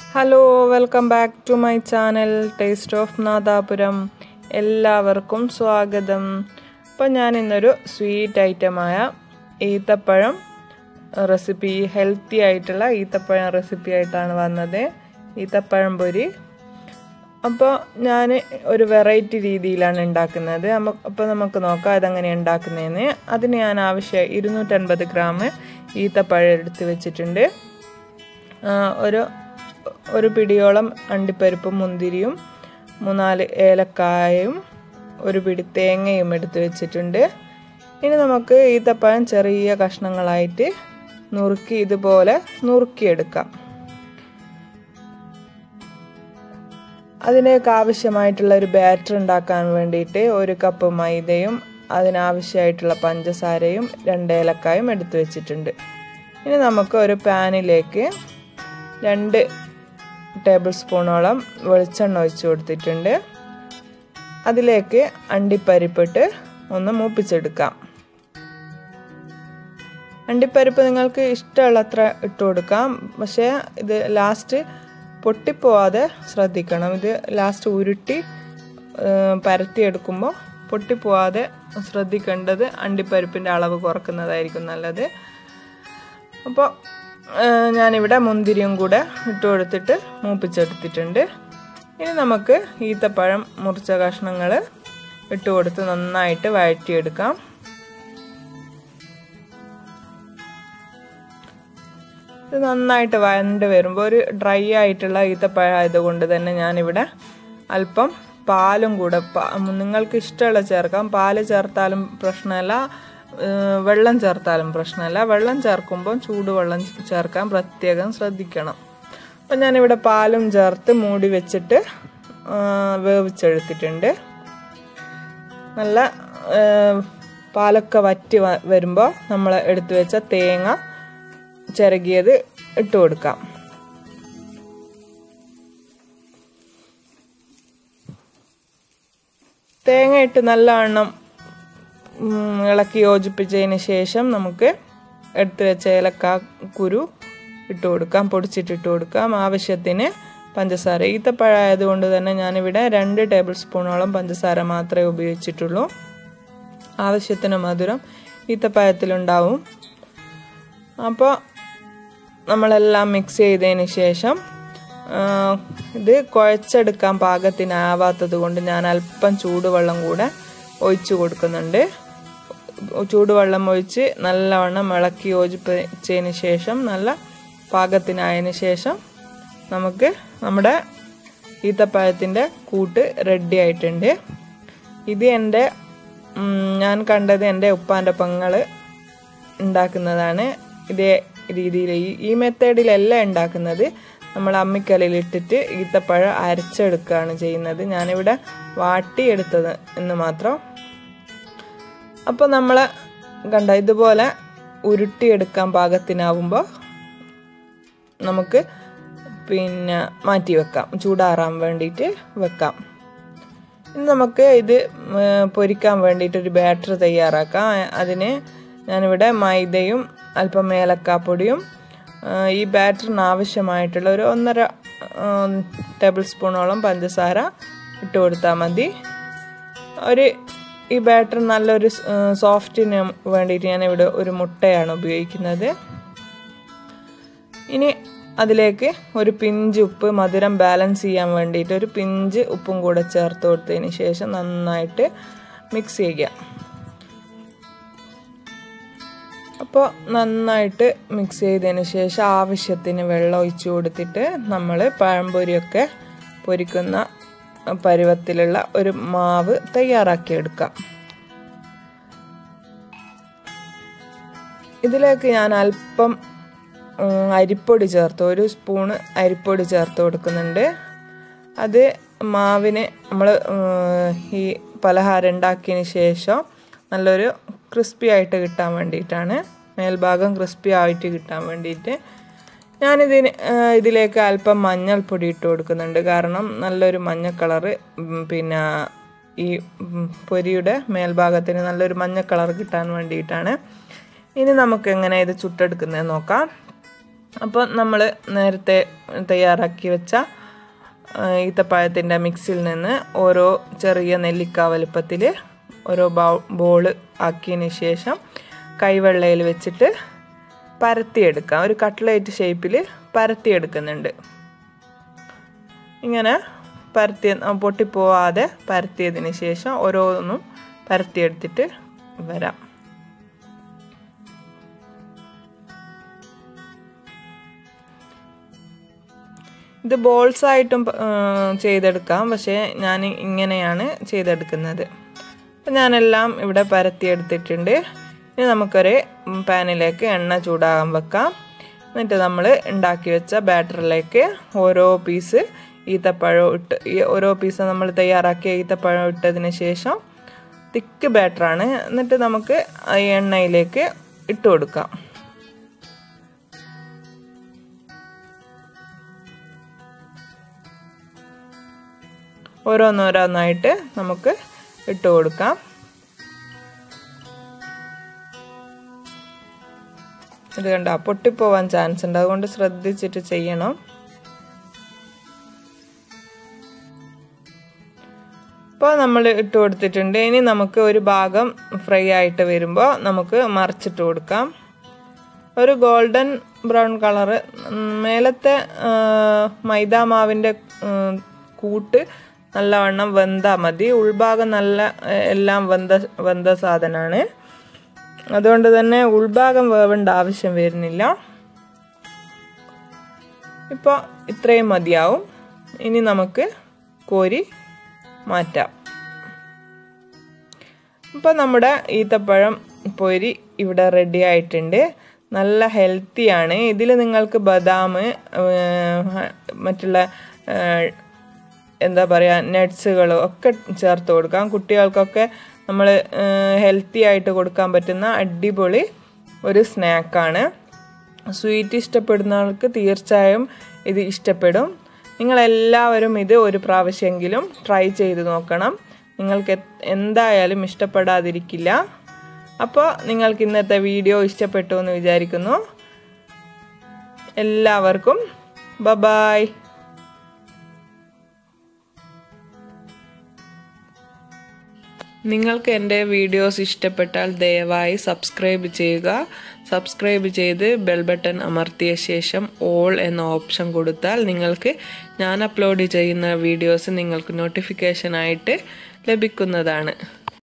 hello welcome back to my channel taste of Nadapuram എല്ലാവർക്കും സ്വാഗതം അപ്പം ഞാൻ ഇന്നൊരു സ്വീറ്റ് ഐറ്റമായ ഈത്തപ്പഴം റെസിപ്പി ഹെൽത്തി ആയിട്ടുള്ള ഈത്തപ്പഴം റെസിപ്പി ആയിട്ടാണ് വന്നത് ഈത്തപ്പഴം പൊരി അപ്പോൾ ഞാൻ ഒരു വെറൈറ്റി രീതിയിലാണ് ഉണ്ടാക്കുന്നത് അപ്പോൾ നമുക്ക് നോക്കാം ഇതെങ്ങനെ ഉണ്ടാക്കുന്നതെന്ന് അതിന് ഞാൻ ആവശ്യം ഇരുന്നൂറ്റൻപത് ഗ്രാം ഈത്തപ്പഴം എടുത്ത് വെച്ചിട്ടുണ്ട് ഒരു ഒരു പിടിയോളം അണ്ടിപ്പരിപ്പും മുന്തിരിയും മൂന്നാല് ഏലക്കായയും ഒരു പിടി തേങ്ങയും എടുത്ത് വെച്ചിട്ടുണ്ട് ഇനി നമുക്ക് ഈത്തപ്പഴം ചെറിയ കഷ്ണങ്ങളായിട്ട് നുറുക്കി ഇതുപോലെ നുറുക്കിയെടുക്കാം അതിനേക്ക് ആവശ്യമായിട്ടുള്ള ഒരു ബാറ്റർ ഉണ്ടാക്കാൻ വേണ്ടിയിട്ട് ഒരു കപ്പ് മൈദയും അതിനാവശ്യമായിട്ടുള്ള പഞ്ചസാരയും രണ്ട് ഏലക്കായും എടുത്തു വെച്ചിട്ടുണ്ട് ഇനി നമുക്ക് ഒരു പാനിലേക്ക് രണ്ട് ടേബിൾ സ്പൂണോളം വെളിച്ചെണ്ണ ഒഴിച്ചു കൊടുത്തിട്ടുണ്ട് അതിലേക്ക് അണ്ടിപ്പരിപ്പിട്ട് ഒന്ന് മൂപ്പിച്ചെടുക്കാം അണ്ടിപ്പരിപ്പ് നിങ്ങൾക്ക് ഇഷ്ടമുള്ളത്ര ഇട്ട് കൊടുക്കാം പക്ഷേ ഇത് ലാസ്റ്റ് പൊട്ടിപ്പോവാതെ ശ്രദ്ധിക്കണം ഇത് ലാസ്റ്റ് ഉരുട്ടി പരത്തിയെടുക്കുമ്പോൾ പൊട്ടിപ്പോവാതെ ശ്രദ്ധിക്കേണ്ടത് അണ്ടിപ്പരിപ്പിൻ്റെ അളവ് കുറക്കുന്നതായിരിക്കും നല്ലത് അപ്പോൾ ഞാനിവിടെ മുന്തിരിയും കൂടെ ഇട്ട് കൊടുത്തിട്ട് മൂപ്പിച്ചെടുത്തിട്ടുണ്ട് ഇനി നമുക്ക് ഈത്തപ്പഴം മുറിച്ച കഷ്ണങ്ങൾ ഇട്ട് കൊടുത്ത് നന്നായിട്ട് വഴറ്റിയെടുക്കാം ഇത് നന്നായിട്ട് വഴണ്ട് വരുമ്പോൾ ഒരു ഡ്രൈ ആയിട്ടുള്ള ഈത്തപ്പഴം ആയതുകൊണ്ട് തന്നെ ഞാനിവിടെ അല്പം പാലും കൂടെ നിങ്ങൾക്ക് ഇഷ്ടമുള്ള ചേർക്കാം പാല് ചേർത്താലും പ്രശ്നമല്ല വെള്ളം ചേർത്താലും പ്രശ്നമല്ല വെള്ളം ചേർക്കുമ്പോൾ ചൂടുവെള്ളം ചേർക്കാൻ പ്രത്യേകം ശ്രദ്ധിക്കണം അപ്പം ഞാനിവിടെ പാലും ചേർത്ത് മൂടി വെച്ചിട്ട് വേവിച്ചെടുത്തിട്ടുണ്ട് നല്ല പാലൊക്കെ വറ്റി വരുമ്പോൾ നമ്മൾ എടുത്തു വെച്ച തേങ്ങ ചിരകിയത് ഇട്ട് കൊടുക്കാം തേങ്ങ ഇട്ട് നല്ലവണ്ണം ഇളക്കി യോജിപ്പിച്ചതിന് ശേഷം നമുക്ക് എടുത്തു വെച്ച ഏലക്ക കുരു ഇട്ട് കൊടുക്കാം പൊടിച്ചിട്ട് ഇട്ട് കൊടുക്കാം ആവശ്യത്തിന് പഞ്ചസാര ഈത്തപ്പഴമായതുകൊണ്ട് തന്നെ ഞാനിവിടെ രണ്ട് ടേബിൾ സ്പൂണോളം പഞ്ചസാര മാത്രമേ ഉപയോഗിച്ചിട്ടുള്ളൂ ആവശ്യത്തിന് മധുരം ഈത്തപ്പഴത്തിലുണ്ടാവും അപ്പോൾ നമ്മളെല്ലാം മിക്സ് ചെയ്തതിന് ശേഷം ഇത് കുഴച്ചെടുക്കാൻ പാകത്തിനാവാത്തത് കൊണ്ട് ഞാൻ അല്പം ചൂടുവെള്ളം കൂടെ ഒഴിച്ചു കൊടുക്കുന്നുണ്ട് ചൂടുവെള്ളം ഒഴിച്ച് നല്ലവണ്ണം ഇളക്കി യോജിപ്പിച്ചതിന് ശേഷം നല്ല പാകത്തിനായതിന് ശേഷം നമുക്ക് നമ്മുടെ ഈത്തപ്പഴത്തിൻ്റെ കൂട്ട് റെഡി ആയിട്ടുണ്ട് ഇത് എൻ്റെ ഞാൻ കണ്ടത് എൻ്റെ ഉപ്പാൻ്റെ പെങ്ങൾ ഉണ്ടാക്കുന്നതാണ് ഇതേ രീതിയിൽ ഈ ഈ മെത്തേഡിലല്ല ഉണ്ടാക്കുന്നത് നമ്മൾ അമ്മിക്കല്ലിലിട്ടിട്ട് ഈത്തപ്പഴം അരച്ചെടുക്കുകയാണ് ചെയ്യുന്നത് ഞാനിവിടെ വാട്ടിയെടുത്തത് എന്ന് മാത്രം അപ്പോൾ നമ്മൾ കണ്ട ഇതുപോലെ ഉരുട്ടിയെടുക്കാൻ പാകത്തിനാവുമ്പോൾ നമുക്ക് പിന്നെ മാറ്റി വെക്കാം ചൂടാറാൻ വേണ്ടിയിട്ട് വെക്കാം ഇനി നമുക്ക് ഇത് പൊരിക്കാൻ വേണ്ടിയിട്ട് ഒരു ബാറ്റർ തയ്യാറാക്കാം അതിന് ഞാനിവിടെ മൈദയും അല്പം ഏലക്കാപ്പൊടിയും ഈ ബാറ്ററിന് ആവശ്യമായിട്ടുള്ള ഒരു ഒന്നര ടേബിൾ സ്പൂണോളം പഞ്ചസാര ഇട്ട് കൊടുത്താൽ മതി ഒരു ഈ ബാറ്റർ നല്ലൊരു സോഫ്റ്റിന് വേണ്ടിയിട്ട് ഞാനിവിടെ ഒരു മുട്ടയാണ് ഉപയോഗിക്കുന്നത് ഇനി അതിലേക്ക് ഒരു പിഞ്ച് ഉപ്പ് മധുരം ബാലൻസ് ചെയ്യാൻ വേണ്ടിയിട്ട് ഒരു പിഞ്ച് ഉപ്പും കൂടെ ചേർത്ത് കൊടുത്തതിന് ശേഷം നന്നായിട്ട് മിക്സ് ചെയ്യുക അപ്പോൾ നന്നായിട്ട് മിക്സ് ചെയ്തതിന് ശേഷം ആവശ്യത്തിന് വെള്ളം ഒഴിച്ചു കൊടുത്തിട്ട് നമ്മൾ പഴംപൊരിയൊക്കെ പൊരിക്കുന്ന പരുവത്തിലുള്ള ഒരു മാവ് തയ്യാറാക്കിയെടുക്കാം ഇതിലേക്ക് ഞാൻ അല്പം അരിപ്പൊടി ചേർത്ത് ഒരു സ്പൂണ് അരിപ്പൊടി ചേർത്ത് കൊടുക്കുന്നുണ്ട് അത് മാവിന് നമ്മൾ ഈ പലഹാരം ഉണ്ടാക്കിയതിന് ശേഷം നല്ലൊരു ക്രിസ്പി ആയിട്ട് കിട്ടാൻ വേണ്ടിയിട്ടാണ് മേൽഭാഗം ക്രിസ്പി ആയിട്ട് കിട്ടാൻ വേണ്ടിയിട്ട് ഞാനിതിന് ഇതിലേക്ക് അല്പം മഞ്ഞൾപ്പൊടി ഇട്ട് കൊടുക്കുന്നുണ്ട് കാരണം നല്ലൊരു മഞ്ഞ കളറ് പിന്നെ ഈ പൊരിയുടെ മേൽഭാഗത്തിന് നല്ലൊരു മഞ്ഞ കളർ കിട്ടാൻ വേണ്ടിയിട്ടാണ് ഇനി നമുക്ക് എങ്ങനെ ഇത് ചുട്ടെടുക്കുന്നത് നോക്കാം അപ്പോൾ നമ്മൾ നേരത്തെ തയ്യാറാക്കി വെച്ച ഈത്തപ്പഴത്തിൻ്റെ മിക്സിൽ നിന്ന് ഓരോ ചെറിയ നെല്ലിക്ക വലുപ്പത്തിൽ ഓരോ ബൗ ബോള് ആക്കിയതിന് ശേഷം കൈവെള്ളയിൽ വെച്ചിട്ട് പരത്തിയെടുക്കാം ഒരു കട്ട്ലേറ്റ് ഷേപ്പിൽ പരത്തിയെടുക്കുന്നുണ്ട് ഇങ്ങനെ പരത്തി പൊട്ടിപ്പോവാതെ പരത്തിയതിന് ശേഷം ഓരോന്നും പരത്തിയെടുത്തിട്ട് വരാം ഇത് ബോൾസ് ആയിട്ടും ചെയ്തെടുക്കാം പക്ഷേ ഞാൻ ഇങ്ങനെയാണ് ചെയ്തെടുക്കുന്നത് അപ്പം ഞാനെല്ലാം ഇവിടെ പരത്തിയെടുത്തിട്ടുണ്ട് ഇനി നമുക്കൊരു പാനിലേക്ക് എണ്ണ ചൂടാകാൻ വെക്കാം എന്നിട്ട് നമ്മൾ ഉണ്ടാക്കി വെച്ച ബാറ്ററിലേക്ക് ഓരോ പീസ് ഈത്തപ്പഴം ഇട്ട് ഈ ഓരോ പീസ് നമ്മൾ തയ്യാറാക്കിയ ഈത്തപ്പഴം ഇട്ടതിന് ശേഷം തിക്ക് ബാറ്ററാണ് എന്നിട്ട് നമുക്ക് ഈ എണ്ണയിലേക്ക് ഇട്ട് കൊടുക്കാം ഓരോന്നോരോന്നായിട്ട് നമുക്ക് ഇട്ട് കൊടുക്കാം ഇത് കണ്ട പൊട്ടിപ്പോവാൻ ചാൻസ് ഉണ്ട് അതുകൊണ്ട് ശ്രദ്ധിച്ചിട്ട് ചെയ്യണം ഇപ്പോൾ നമ്മൾ ഇട്ട് കൊടുത്തിട്ടുണ്ട് ഇനി നമുക്ക് ഒരു ഭാഗം ഫ്രൈ ആയിട്ട് വരുമ്പോൾ നമുക്ക് മറിച്ചിട്ട് കൊടുക്കാം ഒരു ഗോൾഡൻ ബ്രൗൺ കളറ് മേലത്തെ മൈദാ മാവിൻ്റെ കൂട്ട് നല്ലവണ്ണം വെന്താൽ മതി ഉൾഭാഗം നല്ല എല്ലാം വെന്ത വെന്ത സാധനമാണ് അതുകൊണ്ട് തന്നെ ഉൾഭാഗം വേവേണ്ട ആവശ്യം വരുന്നില്ല ഇപ്പോൾ ഇത്രയും മതിയാവും ഇനി നമുക്ക് കോരി മാറ്റാം ഇപ്പോൾ നമ്മുടെ ഈത്തപ്പഴം പൊരി ഇവിടെ റെഡി ആയിട്ടുണ്ട് നല്ല ഹെൽത്തിയാണ് ഇതിൽ നിങ്ങൾക്ക് ബദാം മറ്റുള്ള എന്താ പറയുക നട്ട്സുകൾ ഒക്കെ ചേർത്ത് കൊടുക്കാം കുട്ടികൾക്കൊക്കെ നമ്മൾ ഹെൽത്തി ആയിട്ട് കൊടുക്കാൻ പറ്റുന്ന അടിപൊളി ഒരു സ്നാക്കാണ് സ്വീറ്റ് ഇഷ്ടപ്പെടുന്നവർക്ക് തീർച്ചയായും ഇത് ഇഷ്ടപ്പെടും നിങ്ങളെല്ലാവരും ഇത് ഒരു പ്രാവശ്യമെങ്കിലും ട്രൈ ചെയ്ത് നോക്കണം നിങ്ങൾക്ക് എന്തായാലും ഇഷ്ടപ്പെടാതിരിക്കില്ല അപ്പോൾ നിങ്ങൾക്ക് ഇന്നത്തെ വീഡിയോ ഇഷ്ടപ്പെട്ടു എന്ന് വിചാരിക്കുന്നു എല്ലാവർക്കും ബബായ് നിങ്ങൾക്ക് എൻ്റെ വീഡിയോസ് ഇഷ്ടപ്പെട്ടാൽ ദയവായി സബ്സ്ക്രൈബ് ചെയ്യുക സബ്സ്ക്രൈബ് ചെയ്ത് ബെൽ ബട്ടൺ അമർത്തിയ ശേഷം ഓൾ എന്ന ഓപ്ഷൻ കൊടുത്താൽ നിങ്ങൾക്ക് ഞാൻ അപ്ലോഡ് ചെയ്യുന്ന വീഡിയോസ് നിങ്ങൾക്ക് നോട്ടിഫിക്കേഷനായിട്ട് ലഭിക്കുന്നതാണ്